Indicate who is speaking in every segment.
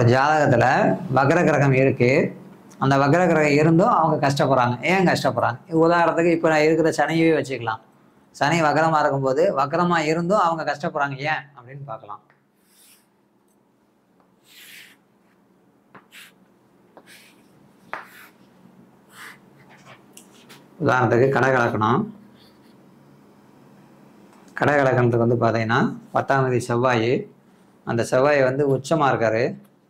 Speaker 1: ஒரு ஜாதகத்தில் வக்ர கிரகம் இருக்கு அந்த வக்ர கிரகம் இருந்தும் அவங்க கஷ்டப்படுறாங்க ஏன் கஷ்டப்படுறாங்க உதாரணத்துக்கு இப்போ நான் இருக்கிற சனியவே வச்சுக்கலாம் சனி வக்ரமாக இருக்கும்போது வக்ரமாக இருந்தும் அவங்க கஷ்டப்படுறாங்க ஏன் அப்படின்னு பார்க்கலாம் உதாரணத்துக்கு கடகலக்கணம் கடகலக்கணத்துக்கு வந்து பார்த்தீங்கன்னா பத்தாம் தேதி செவ்வாய் அந்த செவ்வாய் வந்து உச்சமாக இருக்காரு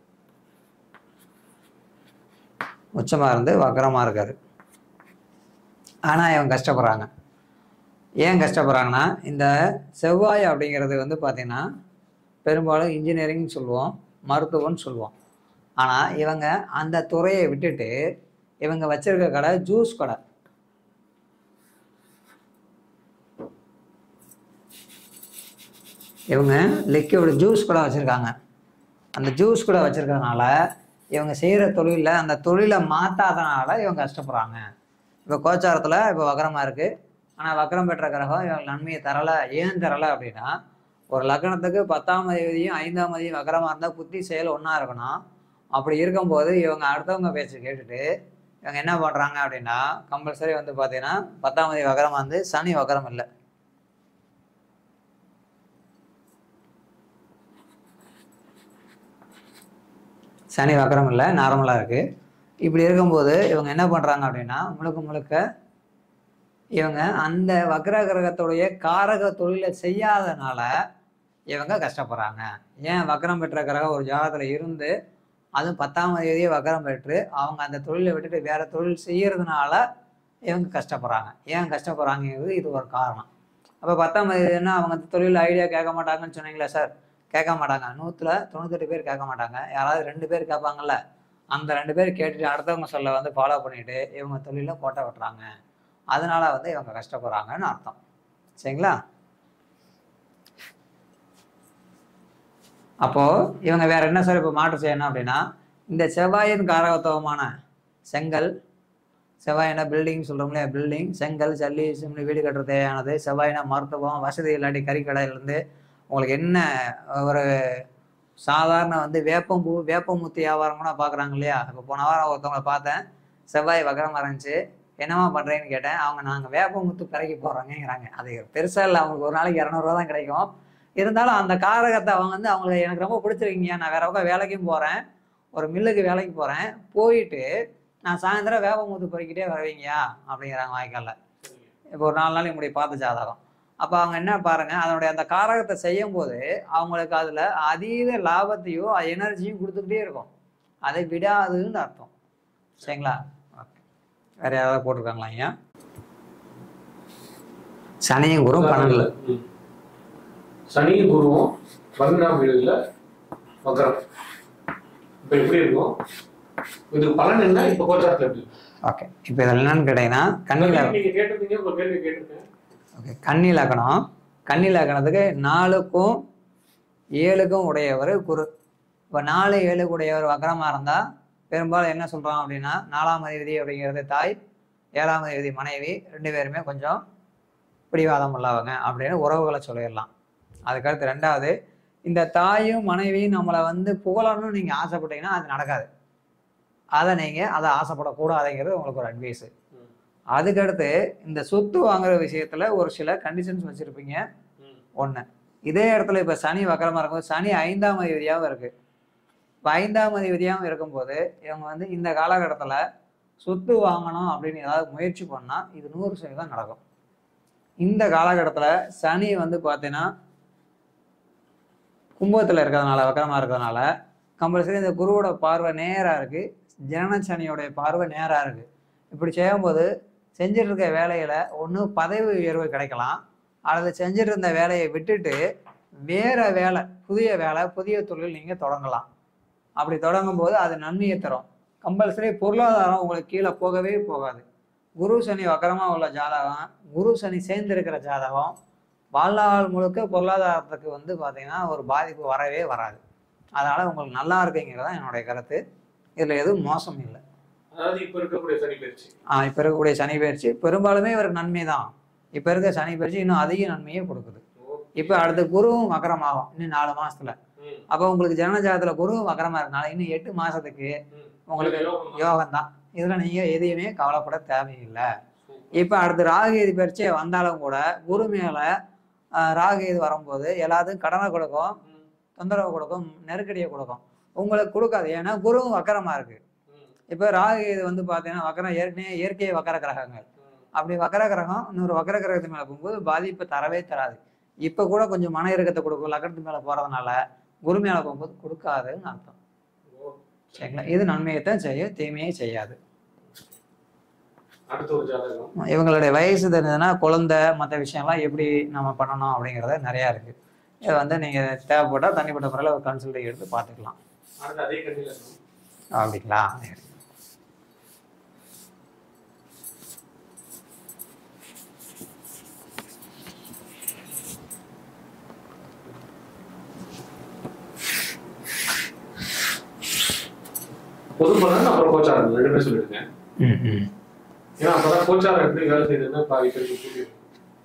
Speaker 1: உச்சமாக இருந்து வக்கரமாக இருக்காரு ஆனால் இவங்க கஷ்டப்படுறாங்க ஏன் கஷ்டப்படுறாங்கன்னா இந்த செவ்வாய் அப்படிங்கிறது வந்து பார்த்திங்கன்னா பெரும்பாலும் இன்ஜினியரிங் சொல்லுவோம் மருத்துவம்னு சொல்லுவோம் ஆனால் இவங்க அந்த துறையை விட்டுட்டு இவங்க வச்சிருக்க கடை ஜூஸ் கடை இவங்க லிக்விட் ஜூஸ் கூட வச்சுருக்காங்க அந்த ஜூஸ் கூட வச்சுருக்கறனால இவங்க செய்கிற தொழிலில் அந்த தொழிலை மாற்றாதனால இவங்க கஷ்டப்படுறாங்க இப்போ கோச்சாரத்தில் இப்போ வக்கரமாக இருக்குது ஆனால் வக்கரம் பெற்ற கிரகம் இவங்க நன்மையை தரலை ஏன் தரலை அப்படின்னா ஒரு லக்னத்துக்கு பத்தாம் அதிபதியும் ஐந்தாம் அதிபதியும் வக்கரமாக இருந்தால் புத்தி செயல் ஒன்றா இருக்கணும் அப்படி இருக்கும்போது இவங்க அடுத்தவங்க பேச்சு கேட்டுட்டு இவங்க என்ன பண்ணுறாங்க அப்படின்னா கம்பல்சரி வந்து பார்த்தீங்கன்னா பத்தாம் தேதி வக்கரமாக இருந்து சனி வக்கரம் இல்லை சனி வக்கரம் இல்லை நார்மலாக இருக்குது இப்படி இருக்கும்போது இவங்க என்ன பண்ணுறாங்க அப்படின்னா முழுக்க முழுக்க இவங்க அந்த வக்ர கிரகத்துடைய காரக தொழிலை செய்யாதனால இவங்க கஷ்டப்படுறாங்க ஏன் வக்கரம் பெற்ற கிரகம் ஒரு ஜாதகத்தில் இருந்து அதுவும் பத்தாம் தேதியே வக்கரம் பெற்று அவங்க அந்த தொழிலை விட்டுட்டு வேற தொழில் செய்யறதுனால இவங்க கஷ்டப்படுறாங்க ஏன் கஷ்டப்படுறாங்கிறது இது ஒரு காரணம் அப்போ பத்தாம் தேதினா அவங்க அந்த தொழில் ஐடியா கேட்க மாட்டாங்கன்னு சொன்னீங்களா சார் கேட்க மாட்டாங்க நூற்றுல தொண்ணூத்தெட்டு பேர் கேட்க மாட்டாங்க யாராவது ரெண்டு பேர் கேட்பாங்கல்ல அந்த ரெண்டு பேர் கேட்டுட்டு அடுத்தவங்க சொல்ல வந்து ஃபாலோ பண்ணிட்டு இவங்க தொழில கோட்டை வெட்டுறாங்க அதனால வந்து இவங்க கஷ்டப்படுறாங்கன்னு அர்த்தம் சரிங்களா அப்போ இவங்க வேற என்ன சார் இப்போ மாற்றம் செய்யணும் அப்படின்னா இந்த செவ்வாயின் காரகத்துவமான செங்கல் செவ்வாயினா பில்டிங் சொல்கிறோம் இல்லையா பில்டிங் செங்கல் ஜல்லி சிம்னி வீடு கட்டுற தேவையானது செவ்வாயினா மருத்துவம் வசதி இல்லாட்டி கறிக்கடையிலேருந்து உங்களுக்கு என்ன ஒரு சாதாரண வந்து வேப்பம்பூ வேப்பமுத்து வியாபாரம் கூட பார்க்குறாங்க இல்லையா இப்போ போன வாரம் ஒருத்தவங்களை பார்த்தேன் செவ்வாய் வக்கரமாக இருந்துச்சு என்னம்மா பண்ணுறேன்னு கேட்டேன் அவங்க நாங்கள் வேப்பமுத்து கரைக்கு போகிறோங்கிறாங்க அது பெருசாக இல்லை அவங்களுக்கு ஒரு நாளைக்கு இரநூறுவா தான் கிடைக்கும் இருந்தாலும் அந்த காரகத்தை அவங்க வந்து அவங்களுக்கு எனக்கு ரொம்ப பிடிச்சிருக்கீங்க நான் வேற பக்கம் வேலைக்கும் போகிறேன் ஒரு மில்லுக்கு வேலைக்கு போகிறேன் போயிட்டு நான் சாயந்தரம் வேப்பமுத்து பறிக்கிட்டே வருவீங்கயா அப்படிங்கிறாங்க வாய்க்காலில் இப்போ ஒரு நாலு நாளைக்கு முன்னாடி பார்த்த ஜாதகம் அப்போ அவங்க என்ன பாருங்க அதனுடைய அந்த காரகத்தை செய்யும் போது அவங்களுக்கு அதில் அதீத லாபத்தையும் எனர்ஜியும் கொடுத்துக்கிட்டே இருக்கும் அதை விடாதுன்னு அர்த்தம் சரிங்களா ஓகே வேற யாராவது போட்டிருக்காங்களா ஐயா சனியும் குரு பன்னெண்டுல
Speaker 2: ம். சனி குருவும் பன்னெண்டாம் வீடுல வக்கரம் இப்ப எப்படி இருக்கும் இதுக்கு பலன் என்ன இப்ப கோச்சாரத்துல எப்படி
Speaker 1: ஓகே இப்போ இதில் என்னன்னு கேட்டீங்கன்னா கண்ணில்
Speaker 2: நீங்க கேட்டிருந்தீங்க உங்க கேள்வி கேட்டிருக்கேன்
Speaker 1: ஓகே கன்னி லக்கணம் கன்னி லக்கணத்துக்கு நாலுக்கும் ஏழுக்கும் உடையவர் குரு இப்போ நாலு ஏழுக்கு உடையவர் வக்கரமாக இருந்தால் பெரும்பாலும் என்ன சொல்கிறோம் அப்படின்னா நாலாம் அதிபதி அப்படிங்கிறது தாய் ஏழாம் அதிபதி மனைவி ரெண்டு பேருமே கொஞ்சம் பிடிவாதம் உள்ளவங்க அப்படின்னு உறவுகளை சொல்லிடலாம் அதுக்கடுத்து ரெண்டாவது இந்த தாயும் மனைவியும் நம்மளை வந்து புகழணும்னு நீங்கள் ஆசைப்பட்டீங்கன்னா அது நடக்காது அதை நீங்கள் அதை ஆசைப்படக்கூடாதுங்கிறது உங்களுக்கு ஒரு அட்வைஸு
Speaker 2: ம்.
Speaker 1: அதுக்கடுத்து இந்த சொத்து வாங்குற விஷயத்துல ஒரு சில கண்டிஷன்ஸ் வச்சிருப்பீங்க
Speaker 2: ம்.
Speaker 1: ஒண்ணு இதே இடத்துல இப்ப சனி வக்கரமா இருக்கும்போது சனி ஐந்தாம் அதிபதியாகவும் இருக்கு இப்ப ஐந்தாம் அதிபதியாகவும் இருக்கும்போது இவங்க வந்து இந்த காலகட்டத்துல சொத்து வாங்கணும் அப்படின்னு ஏதாவது முயற்சி பண்ணா இது நூறு சதவீதம் நடக்கும் இந்த காலகட்டத்துல சனி வந்து பார்த்தீங்கன்னா கும்பத்துல இருக்கிறதுனால வக்கரமா இருக்கிறதுனால கம்பல்சரி இந்த குருவோட பார்வை நேரா இருக்கு ஜனன சனியோடைய பார்வை நேரா இருக்கு இப்படி செய்யும்போது செஞ்சுட்டு இருக்க வேலையில ஒன்று பதவி உயர்வு கிடைக்கலாம் அல்லது செஞ்சுட்டு இருந்த வேலையை விட்டுட்டு வேற வேலை புதிய வேலை புதிய தொழில் நீங்க தொடங்கலாம் அப்படி தொடங்கும் போது அது நன்மையை தரும் கம்பல்சரி பொருளாதாரம் உங்களுக்கு கீழே போகவே போகாது குரு சனி வக்கரமா உள்ள ஜாதகம் குரு சனி சேர்ந்திருக்கிற ஜாதகம் வாழ்நாள் முழுக்க பொருளாதாரத்துக்கு வந்து பார்த்தீங்கன்னா ஒரு பாதிப்பு வரவே வராது அதனால உங்களுக்கு நல்லா இருக்குங்கிறது தான் என்னுடைய கருத்து இதில் எதுவும் மோசம் இல்லை
Speaker 2: அதாவது இப்ப இருக்கக்கூடிய சனி பயிற்சி
Speaker 1: ஆஹ் இப்ப இருக்கக்கூடிய சனி பயிற்சி பெரும்பாலுமே இவருக்கு நன்மை தான் இப்ப இருக்க சனி பயிற்சி இன்னும் அதிக நன்மையை கொடுக்குது இப்ப அடுத்த குருவும் மகரமாகும் இன்னும் நாலு மாசத்துல
Speaker 2: ம்,
Speaker 1: அப்போ உங்களுக்கு ஜனனஜாதத்துல குரு வக்கரமா இருக்கனால இன்னும் எட்டு மாசத்துக்கு
Speaker 2: ம்.
Speaker 1: உங்களுக்கு
Speaker 2: யோகம் தான்.
Speaker 1: யோகம் தான் இதுல நீங்க எதையுமே கவலைப்பட தேவையில்லை
Speaker 2: சூப்பர்.
Speaker 1: இப்போ அடுத்து ராகுகேது பரீட்சை வந்தாலும் கூட குரு மேல ஆஹ், ராகுகேது வரும்போது எல்லாத்துக்கும் கடனை கொடுக்கும்
Speaker 2: ம்,
Speaker 1: தொந்தரவு கொடுக்கும் நெருக்கடியை கொடுக்கும் உங்களுக்கு கொடுக்காது ஏன்னா குருவும் வக்கரமா இருக்கு
Speaker 2: ம்,
Speaker 1: இப்போ ராகுகேது வந்து பார்த்தீங்கன்னா வக்கரம் ஏற்கனவே இயற்கையை வக்கர கிரகங்கள்
Speaker 2: ம்.
Speaker 1: அப்படி வக்கர கிரகம் இன்னொரு வக்கர கிரகத்து மேல போகும்போது பாதிப்பு தரவே தராது இப்போ கூட கொஞ்சம் மன இறுக்கத்தை கொடுக்கும் லக்கணத்து மேல போறதுனால குரு மேல போகும்போது கொடுக்காதுன்னு அர்த்தம்
Speaker 2: ஓ,
Speaker 1: சரிங்களா இது நன்மையைத்தான் செய்யும் தீமையை செய்யாது
Speaker 2: அடுத்த ஒரு ஜாதகம்
Speaker 1: இவங்களுடைய வயசு தெரிஞ்சதுன்னா குழந்தை மற்ற விஷயம்லாம் எப்படி நம்ம பண்ணணும் அப்படிங்கிறது நிறையா இருக்கு இதை வந்து நீங்கள் தேவைப்பட்டால் தனிப்பட்ட முறையில் ஒரு கன்சல்டிங் எடுத்து பார்த்துக்கலாம்
Speaker 2: அடுத்து அதே கண்ணில இருக்கும்
Speaker 1: அப்படிங்களா சரி.
Speaker 2: பொது பலன் அப்புறம் கோச்சாரம் ரெண்டு பேரும் சொல்லிடுங்க
Speaker 1: ம் ம்
Speaker 2: ஏன்னா அப்பதான் கோச்சாரம் எப்படி வேலை செய்யுதுன்னு பாதி பேருக்கு புரியும்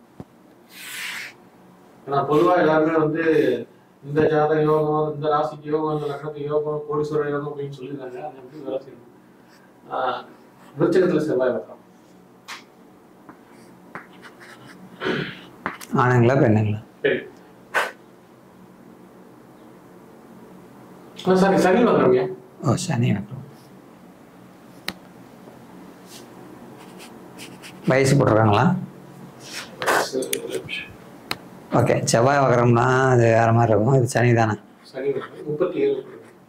Speaker 2: ஏன்னா பொதுவா எல்லாருமே வந்து இந்த ஜாத யோகம் இந்த ராசிக்கு யோகம் இந்த லக்னத்துக்கு யோகம் கோடீஸ்வர யோகம் அப்படின்னு சொல்லியிருக்காங்க அது எப்படி வேலை செய்யும் ஆஹ் விருச்சகத்துல செவ்வாய் வரும்
Speaker 1: ஆணுங்களா பெண்ணுங்களா
Speaker 2: சரி ஆ, சரி சனி வந்துடுங்க
Speaker 1: ஓ சனி வக்கரம் வயசு போட்டிருக்காங்களா ஓகே செவ்வாய் வக்கரம்னா அது வேற மாதிரி இருக்கும் இது சனி தானே
Speaker 2: சனி வந்து முப்பத்தி ஏழு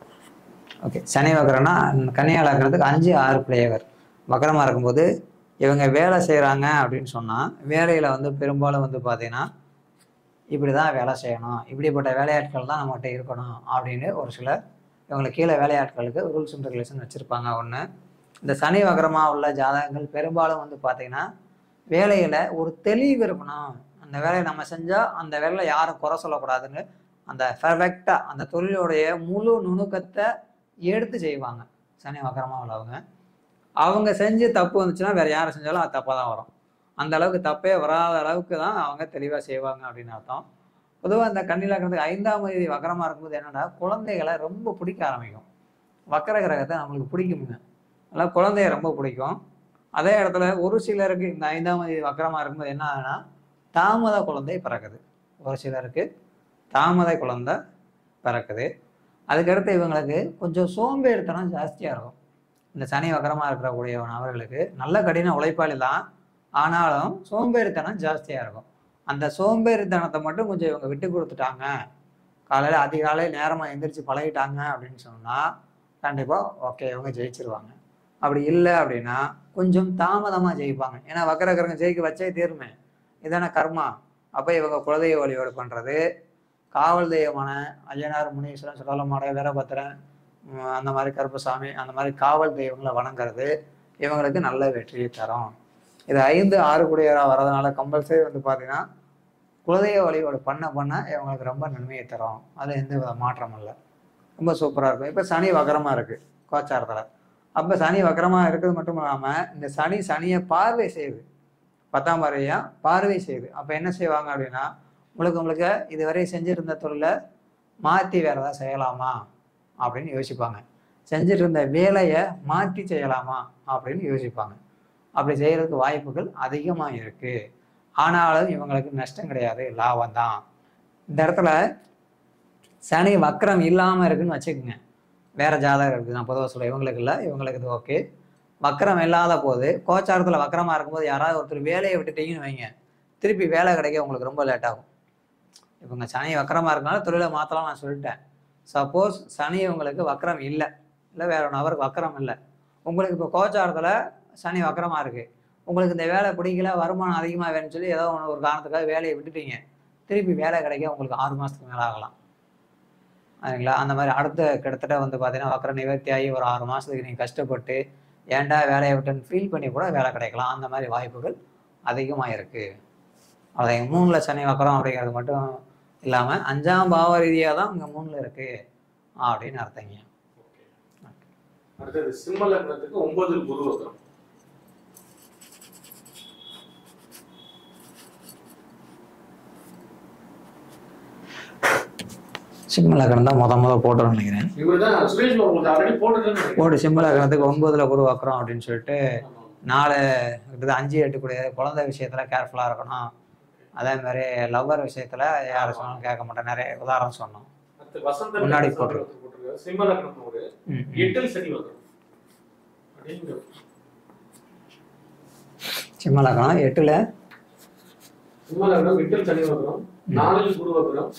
Speaker 1: ஓகே சனி வக்கரம்னா கன்னியா லக்னத்துக்கு அஞ்சு ஆறு பிளேயர் வக்கரமாக இருக்கும்போது இவங்க வேலை செய்கிறாங்க அப்படின்னு சொன்னால் வேலையில் வந்து பெரும்பாலும் வந்து பார்த்தீங்கன்னா இப்படி தான் வேலை செய்யணும் இப்படிப்பட்ட வேலையாட்கள் தான் நம்மகிட்ட இருக்கணும் அப்படின்னு ஒரு சிலர் இவங்களுக்கு கீழே வேலையாட்களுக்கு ரூல்ஸ் அண்ட் ரெகுலேஷன் வச்சுருப்பாங்க ஒன்று இந்த சனி வக்கரமாக உள்ள ஜாதகங்கள் பெரும்பாலும் வந்து பார்த்தீங்கன்னா வேலையில் ஒரு தெளிவு இருக்கணும் அந்த வேலையை நம்ம செஞ்சால் அந்த வேலையில் யாரும் குறை சொல்லக்கூடாதுன்னு அந்த பெர்ஃபெக்டாக அந்த தொழிலுடைய முழு நுணுக்கத்தை எடுத்து செய்வாங்க சனி வக்கரமாக உள்ளவங்க அவங்க செஞ்சு தப்பு வந்துச்சுன்னா வேற யாரை செஞ்சாலும் அது தப்பாக தான் வரும் அந்த அளவுக்கு தப்பே வராத அளவுக்கு தான் அவங்க தெளிவாக செய்வாங்க அப்படின்னு அர்த்தம் பொதுவாக இந்த கண்ணிலாக்கிறதுக்கு ஐந்தாம் தேதி வக்கரமாக இருக்கும்போது என்னன்னா குழந்தைகளை ரொம்ப பிடிக்க ஆரம்பிக்கும் வக்கர கிரகத்தை நம்மளுக்கு பிடிக்குமுங்க அதனால் குழந்தைய ரொம்ப பிடிக்கும் அதே இடத்துல ஒரு சிலருக்கு இந்த ஐந்தாம் தேதி வக்கரமாக இருக்கும்போது என்ன ஆகுதுன்னா தாமத குழந்தை பிறக்குது ஒரு சிலருக்கு தாமத குழந்தை பிறக்குது அதுக்கடுத்து இவங்களுக்கு கொஞ்சம் சோம்பேறித்தனம் ஜாஸ்தியாக இருக்கும் இந்த சனி வக்கரமாக இருக்கக்கூடிய நபர்களுக்கு நல்ல கடின உழைப்பாளி தான் ஆனாலும் சோம்பேறித்தனம் ஜாஸ்தியாக இருக்கும் அந்த சோம்பேறித்தனத்தை மட்டும் கொஞ்சம் இவங்க விட்டு கொடுத்துட்டாங்க காலையில் அதிகாலை நேரமாக எந்திரிச்சு பழகிட்டாங்க அப்படின்னு சொன்னால் கண்டிப்பாக ஓகே இவங்க ஜெயிச்சிருவாங்க அப்படி இல்லை அப்படின்னா கொஞ்சம் தாமதமாக ஜெயிப்பாங்க ஏன்னா வக்கர கிரகம் ஜெயிக்க வச்சே தீருமே இதான கர்மா அப்போ இவங்க குலதெய்வ வழிபாடு பண்ணுறது காவல் தெய்வமான ஐயனார் முனீஸ்வரன் சுடலமாட வீரபத்திரன் உம், அந்த மாதிரி கருப்பசாமி அந்த மாதிரி காவல் தெய்வங்களை வணங்குறது இவங்களுக்கு நல்ல வெற்றியை தரும் இது ஐந்து ஆறு குடியராக வர்றதுனால கம்பல்சரி வந்து பார்த்தீங்கன்னா குலதெய்வ வழிபாடு பண்ண பண்ண இவங்களுக்கு ரொம்ப நன்மையை தரும் அது எந்த வித மாற்றமும் இல்லை ரொம்ப சூப்பராக இருக்கும் இப்போ சனி வக்கரமாக இருக்குது கோச்சாரத்தில் அப்போ சனி வக்கரமாக இருக்கிறது மட்டும் இல்லாமல் இந்த சனி சனியை பார்வை செய்யுது பத்தாம் பார்வையா பார்வை செய்யுது அப்போ என்ன செய்வாங்க அப்படின்னா முழுக்க முழுக்க இதுவரை செஞ்சிருந்த தொழிலை மாற்றி வேற ஏதாவது செய்யலாமா அப்படின்னு யோசிப்பாங்க செஞ்சுட்டு இருந்த வேலையை மாற்றி செய்யலாமா அப்படின்னு யோசிப்பாங்க அப்படி செய்யறதுக்கு வாய்ப்புகள் அதிகமாக இருக்கு ஆனாலும் இவங்களுக்கு நஷ்டம் கிடையாது லாபம் தான் இந்த இடத்துல சனி வக்கரம் இல்லாமல் இருக்குன்னு வச்சுக்கோங்க வேற ஜாதகம் இருக்குது நான் பொதுவாக சொல்ல இவங்களுக்கு இல்லை இவங்களுக்கு இது ஓகே வக்கரம் இல்லாத போது கோச்சாரத்தில் வக்கரமாக இருக்கும்போது யாராவது ஒருத்தர் வேலையை விட்டுட்டீங்கன்னு வைங்க திருப்பி வேலை கிடைக்க உங்களுக்கு ரொம்ப லேட் ஆகும் இவங்க சனி வக்கரமாக இருக்கனால தொழிலை மாற்றலாம் நான் சொல்லிட்டேன் சப்போஸ் சனி உங்களுக்கு வக்கரம் இல்லை இல்லை வேற ஒரு நபருக்கு வக்கரம் இல்லை உங்களுக்கு இப்போ கோச்சாரத்தில் சனி வக்கரமாக இருக்குது உங்களுக்கு இந்த வேலை பிடிக்கல வருமானம் அதிகமாக வேணும்னு சொல்லி ஏதோ ஒன்று ஒரு காரணத்துக்காக வேலையை விட்டுட்டீங்க திருப்பி வேலை கிடைக்க உங்களுக்கு ஆறு மாதத்துக்கு மேலே ஆகலாம் சரிங்களா அந்த மாதிரி அடுத்த கிட்டத்தட்ட வந்து பார்த்தீங்கன்னா வக்கர நிவர்த்தி ஆகி ஒரு ஆறு மாதத்துக்கு நீங்கள் கஷ்டப்பட்டு ஏன்டா வேலையை விட்டுன்னு ஃபீல் பண்ணி கூட வேலை கிடைக்கலாம் அந்த மாதிரி வாய்ப்புகள் அதிகமாக இருக்குது அதை மூணில் சனி வக்கரம் அப்படிங்கிறது மட்டும் இல்லாமல் அஞ்சாம் பாவ ரீதியாக தான் இங்கே மூணில் இருக்குது அப்படின்னு அர்த்தங்க
Speaker 2: அடுத்தது சிம்ம லக்னத்துக்கு ஒன்பது குரு வக்கரம்
Speaker 1: சிம்ம லக்னம் தான் முத முத போட்டோம்னு நினைக்கிறேன்
Speaker 2: இவர் தான் சுரேஷ் பாபு உங்களுக்கு ஆல்ரெடி போட்டுட்டேன்னு
Speaker 1: போட்டு சிம்ம லக்னத்துக்கு ஒன்பதுல உருவாக்குறோம் அப்படின்னு சொல்லிட்டு
Speaker 2: ஆமா.
Speaker 1: நாலு கிட்டத்தட்ட அஞ்சு எட்டு கூடிய குழந்தை விஷயத்துல கேர்ஃபுல்லா இருக்கணும் அதே மாதிரி லவ்வர் விஷயத்துல யாரை சொன்னாலும் கேட்க மாட்டேன் நிறைய உதாரணம் சொன்னோம்
Speaker 2: அடுத்து வசந்த
Speaker 1: முன்னாடி
Speaker 2: லக்னம்
Speaker 1: போட்டுரு.
Speaker 2: போட்டிருக்காரு. சிம்ம லக்னம் ஒரு
Speaker 1: ம், ம்.
Speaker 2: எட்டில் சனி வந்துடும் அப்படிங்க
Speaker 1: சிம்ம லக்னம் எட்டுல
Speaker 2: சிம்ம லக்னம் எட்டில் சனி வந்துடும் நாலில் குரு வந்துடும்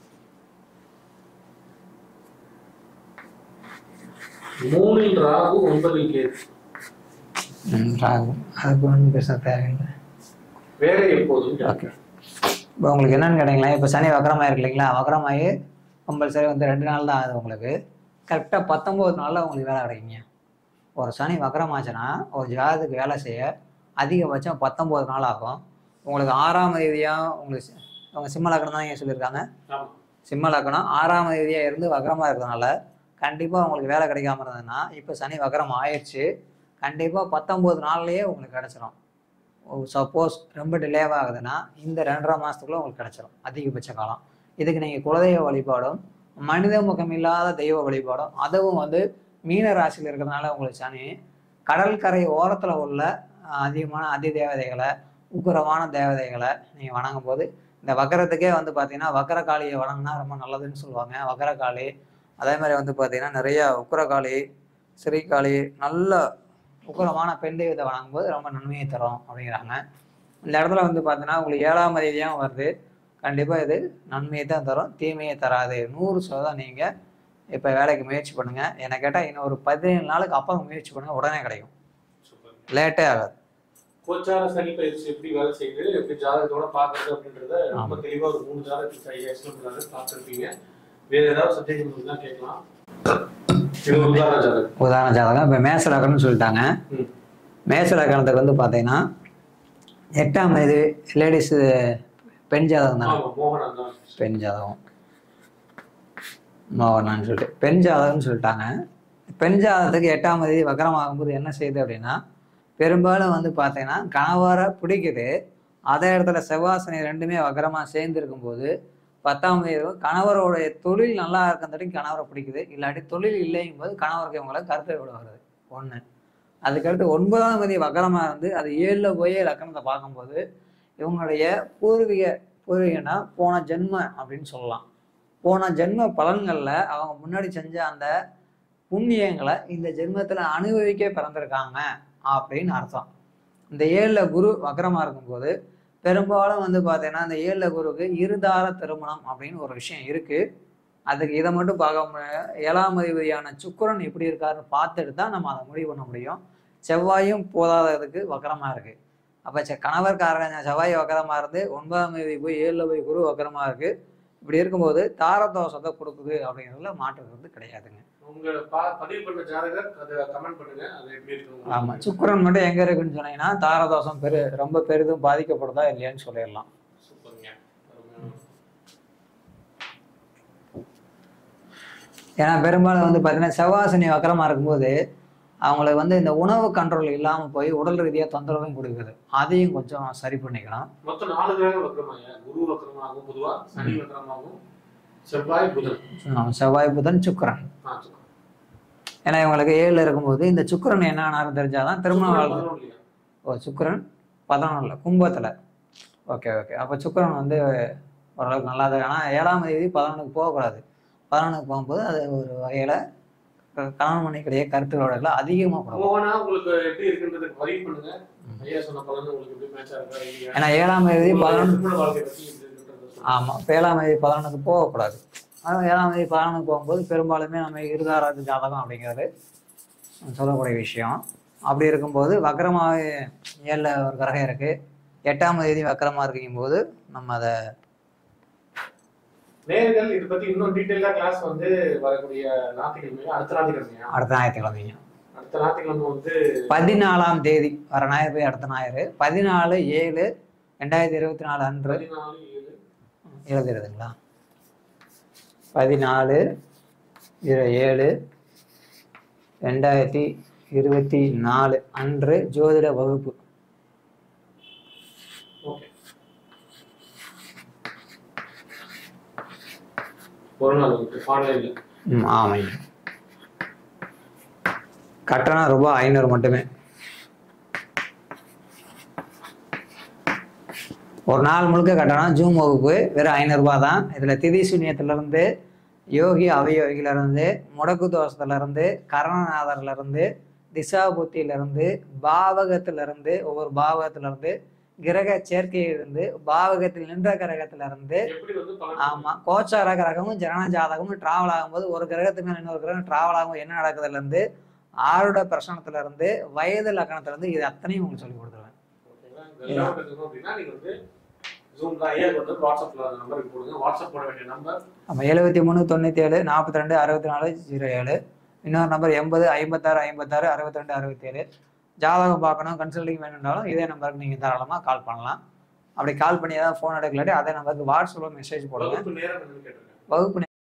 Speaker 2: மூணில் ராகு ஒன்பதில் கேது
Speaker 1: ம், ராகு அதுக்கு ஒன்றும் பேச தேவையில்லை
Speaker 2: வேற எப்போதும்
Speaker 1: ஓகே இப்போ உங்களுக்கு என்னன்னு கேட்டிங்களா இப்போ சனி வக்கரமாக இருக்கு இல்லைங்களா வக்கரமாகி கம்பல்சரி வந்து ரெண்டு நாள் தான் ஆகுது உங்களுக்கு கரெக்டாக பத்தொம்போது நாளில் உங்களுக்கு வேலை கிடைக்குங்க ஒரு சனி வக்கரமாச்சுன்னா ஒரு ஜாதத்துக்கு வேலை செய்ய அதிகபட்சம் பத்தொம்போது நாள் ஆகும் உங்களுக்கு ஆறாம் தேதியாக உங்களுக்கு சி- அவங்க சிம்ம லக்கணம் தான் இங்கே சொல்லியிருக்காங்க
Speaker 2: ஆமா
Speaker 1: சிம்ம லக்கணம் ஆறாம் தேதியாக இருந்து வக்கரமாக இருக்கிறதுனால கண்டிப்பாக உங்களுக்கு வேலை கிடைக்காம இருந்ததுன்னா இப்போ சனி வக்கரம் ஆயிடுச்சு கண்டிப்பாக பத்தொம்போது நாள்லயே உங்களுக்கு கிடச்சிரும் சப்போஸ் ரொம்ப டிலேவாக ஆகுதுன்னா இந்த ரெண்டரை மாதத்துக்குள்ள உங்களுக்கு கிடச்சிரும் அதிகபட்ச காலம் இதுக்கு நீங்கள் குலதெய்வ வழிபாடும் மனித முகம் இல்லாத தெய்வ வழிபாடும் அதுவும் வந்து மீன ராசியில் இருக்கிறதுனால உங்களுக்கு சனி கடற்கரை ஓரத்தில் உள்ள அஹ், அதிகமான அதி தேவதைகளை உக்குரமான தேவதைகளை நீங்கள் வணங்கும் போது இந்த வக்கரத்துக்கே வந்து பார்த்தீங்கன்னா வக்கரகாளியை வணங்கினா ரொம்ப நல்லதுன்னு சொல்லுவாங்க வக்கரகாளி அதே மாதிரி வந்து பார்த்தீங்கன்னா நிறைய உக்கரகாளி ஸ்ரீகாளி நல்ல உக்கரமான பெண் தெய்வத்தை வணங்கும்போது ரொம்ப நன்மையை தரும் அப்படிங்கிறாங்க இந்த இடத்துல வந்து பார்த்தீங்கன்னா உங்களுக்கு ஏழாம் தேதியாகவும் வருது கண்டிப்பாக இது நன்மையை தான் தரும் தீமையை தராது நூறு சதவீதம் நீங்கள் இப்போ வேலைக்கு முயற்சி பண்ணுங்கள் என்னை கேட்டால் இன்னும் ஒரு பதினேழு நாளுக்கு அப்புறம் முயற்சி பண்ணுங்கள் உடனே கிடைக்கும்
Speaker 2: சூப்பர்
Speaker 1: லேட்டே ஆகாது
Speaker 2: கோச்சார சனி பயிற்சி எப்படி வேலை செய்யுது எப்படி ஜாதகத்தோட பாக்குறது அப்படின்றத ரொம்ப தெளிவா ஒரு மூணு ஜாதகத்துக்கு ஐயா எக்ஸ்பிளைன் பண்ணாரு பார்த்துருப்பீங்க வேற ஏதாவது சந்தேகம் தான் கேட்கலாம் இது ஒரு உதாரண ஜாதகம்
Speaker 1: உதாரண ஜாதகம் இப்போ மேச லக்கணம்னு சொல்லிட்டாங்க
Speaker 2: ம்.
Speaker 1: மேச லக்கணத்துக்கு வந்து பார்த்தீங்கன்னா எட்டாம் தேதி லேடிஸு பெண் ஜாதகம் தானே
Speaker 2: ஆமா மோகனன் தான்
Speaker 1: பெண் ஜாதகம் மோகனான்னு சொல்லிட்டு பெண் ஜாதகம்னு சொல்லிட்டாங்க பெண் ஜாதகத்துக்கு எட்டாம் தேதி வக்கரம் ஆகும்போது என்ன செய்யுது அப்படின்னா பெரும்பாலும் வந்து பார்த்தீங்கன்னா கணவரை பிடிக்குது அதே இடத்துல செவ்வாசனை ரெண்டுமே வக்கரமாக சேர்ந்து இருக்கும்போது பத்தாம் தேதி கணவருடைய தொழில் நல்லா இருக்கிறதுக்கு கணவரை பிடிக்குது இல்லாட்டி தொழில் இல்லைங்கும் போது கணவருக்கு இவங்களை கருத்து விட வருது ஒன்று அதுக்கடுத்து ஒன்பதாம் தேதி வக்கரமாக இருந்து அது ஏழில் போய் லக்கணத்தை பார்க்கும்போது இவங்களுடைய பூர்வீக பூர்வீகனா போன ஜென்ம அப்படின்னு சொல்லலாம் போன ஜென்ம பலன்களில் அவங்க முன்னாடி செஞ்ச அந்த புண்ணியங்களை இந்த ஜென்மத்தில் அனுபவிக்க பிறந்திருக்காங்க அப்படின்னு அர்த்தம் இந்த ஏழில் குரு வக்கரமாக இருக்கும்போது பெரும்பாலும் வந்து பார்த்தீங்கன்னா இந்த ஏழில் குருவுக்கு இருதார திருமணம் அப்படின்னு ஒரு விஷயம் இருக்குது அதுக்கு இதை மட்டும் பார்க்க முடியாது ஏழாம் அதிபதியான சுக்கிரன் எப்படி இருக்காருன்னு பார்த்துட்டு தான் நம்ம அதை முடிவு பண்ண முடியும் செவ்வாயும் போதாததுக்கு வக்கரமாக இருக்குது அப்போ செ கணவர்காரங்க செவ்வாய் வக்கரமாக இருந்து ஒன்பதாம் தேதி போய் ஏழில் போய் குரு வக்கரமாக இருக்குது இப்படி இருக்கும்போது தாரதோஷத்தை கொடுக்குது அப்படிங்கிறதுல மாற்றுறது கிடையாதுங்க
Speaker 2: உங்க பா- பதிவு பண்ண ஜாதகர் அதை கமெண்ட் பண்ணுங்க அது எப்படி இருக்கு
Speaker 1: ஆமாம் சுக்கிரன் மட்டும் எங்கே இருக்குன்னு சொன்னீங்கன்னா தாரதோஷம் பெரு ரொம்ப பெரிதும் பாதிக்கப்படுதா இல்லையான்னு சொல்லிடலாம்
Speaker 2: சூப்பருங்க அருமையான
Speaker 1: ஏன்னா பெரும்பாலும் வந்து பார்த்தீங்கன்னா செவ்வாசனி வக்கரமாக இருக்கும்போது அவங்களுக்கு வந்து இந்த உணவு கண்ட்ரோல் இல்லாமல் போய் உடல் ரீதியாக தொந்தரவும் கொடுக்குது அதையும் கொஞ்சம் சரி பண்ணிக்கலாம்
Speaker 2: மொத்தம் நாலு கிரகம் வக்கரமாயா குரு வக்கரமாகும் பொதுவா சனி வக்கரமாகும் செவ்வாய் புதன்
Speaker 1: ஆமா, செவ்வாய் புதன் சுக்கிரன்
Speaker 2: ஆ, சரி.
Speaker 1: ஏன்னா இவங்களுக்கு ஏழில் இருக்கும்போது இந்த சுக்கிரன் என்ன ஆனாலும் தெரிஞ்சாதான் திருமண
Speaker 2: சுக்கிரன்
Speaker 1: வாழ்க்கை
Speaker 2: பதினொன்று இல்லையா?
Speaker 1: ஓ சுக்கிரன் பதினொன்றில் கும்பத்தில் ஓகே ஓகே அப்போ சுக்கிரன் வந்து ஓரளவுக்கு நல்லா தான் ஆனால் ஏழாம் தேதி பதினொன்றுக்கு போகக்கூடாது பதினொன்றுக்கு போகும்போது அது ஒரு வகையில் கணவன் மனைக்கிடையே கருத்துக்களோட அதிகமாக கொடுக்கும்
Speaker 2: மோகனா உங்களுக்கு எப்படி இருக்குன்றதுக்கு பதிவு பண்ணுங்க ஐயா சொன்ன பலன் உங்களுக்கு எப்படி மேட்சா இருக்கா இல்லையா?
Speaker 1: ஏன்னா ஏழாம் தேதி
Speaker 2: உங்களுடைய
Speaker 1: பதினொன்று
Speaker 2: திருமண வாழ்க்கை பத்தி எப்படி இருக்குன்றத சொல்லுங்க.
Speaker 1: ஆமாம் இப்போ ஏழாம் தேதி பதினொன்றுக்கு போகக்கூடாது ஆனால் ஏழாம் தேதி பதினொன்றுக்கு போகும்போது பெரும்பாலுமே நம்ம இருதாராது ஜாதகம் அப்படிங்கிறது சொல்லக்கூடிய விஷயம் அப்படி இருக்கும்போது வக்கரமாக ஏழில் ஒரு கிரகம் இருக்குது எட்டாம் தேதி வக்கரமாக இருக்கும்போது நம்ம அதை
Speaker 2: நேர்கள் இதை பத்தி இன்னும் டீட்டெயிலா கிளாஸ் வந்து வரக்கூடிய ஞாயிற்றுக்கிழமையா அடுத்த ஞாயிற்றுக்கிழமையா
Speaker 1: அடுத்த ஞாயிற்றுக்கிழமைங்க
Speaker 2: அடுத்த ஞாயிற்றுக்கிழமை வந்து
Speaker 1: பதினாலாம் தேதி வர ஞாயிறு போய் அடுத்த ஞாயிறு பதினாலு ஏழு ரெண்டாயிரத்தி இருபத்தி நாலு அன்று
Speaker 2: பதினாலு ஏழு
Speaker 1: எழுதுறதுங்களா பதினாலு இரு- ஏழு ரெண்டாயிரத்தி இருபத்தி நாலு அன்று ஜோதிட வகுப்பு
Speaker 2: ஓகே ஒரு நாள் வகுப்பு ஆன்லைன்ல
Speaker 1: ம் ஆமாங்க கட்டணம் ரூபாய் ஐநூறு மட்டுமே ஒரு நாள் முழுக்க கட்டணம் ஜூம் வகுப்பு வெறும் ஐநூறுரூபா தான் இதில் திதி சூன்யத்திலிருந்து யோகி அவயோகியிலிருந்து முடக்கு தோஷத்துலேருந்து கரணநாதர்லேருந்து திசாபுத்தியிலிருந்து பாவகத்திலிருந்து ஒவ்வொரு பாவகத்திலிருந்து கிரக சேர்க்கையிலிருந்து பாவகத்தில் நின்ற கிரகத்திலிருந்து
Speaker 2: எப்படி வந்து பலன்
Speaker 1: ஆமா கோச்சார கிரகமும் ஜனன ஜாதகமும் டிராவல் ஆகும்போது ஒரு கிரகத்துக்கு மேல இன்னொரு கிரகம் டிராவல் ஆகும் என்ன நடக்குதுல இருந்து ஆருட பிரசனத்துல இருந்து வயது லக்கணத்துல இருந்து இது அத்தனையும் உங்களுக்கு சொல்லி கொடுத்துருவேன்
Speaker 2: ஓகேங்களா? இதெல்லாம் கத்துக்கணும் அப்படின்னா நீங்க வந்து ஜூம் தான் ஐயா வந்து வாட்ஸ்அப்ல நம்பருக்கு போடுங்க வாட்ஸ்அப் போட வேண்டிய நம்பர்
Speaker 1: நம்ம எழுபத்தி மூணு தொண்ணூத்தி ஏழு நாற்பத்தி ரெண்டு அறுபத்தி நாலு ஜீரோ ஏழு இன்னொரு நம்பர் எண்பது ஐம்பத்தாறு ஐம்பத்தாறு அறுபத்தி ரெண்டு அறுபத்தி ஏழு ஜாதகம் பார்க்கணும் கன்சல்டிங் வேணும்னாலும் இதே நம்பருக்கு நீங்கள் தாராளமாக கால் பண்ணலாம் அப்படி கால் பண்ணி ஏதாவது ஃபோன் எடுக்கலாட்டி அதே நம்பருக்கு வாட்ஸ்அப்பில் மெசேஜ் போடுங்க
Speaker 2: வகுப்பு நேரம் என்னன்னு கேட்டிருக்கேன்
Speaker 1: வகுப்பு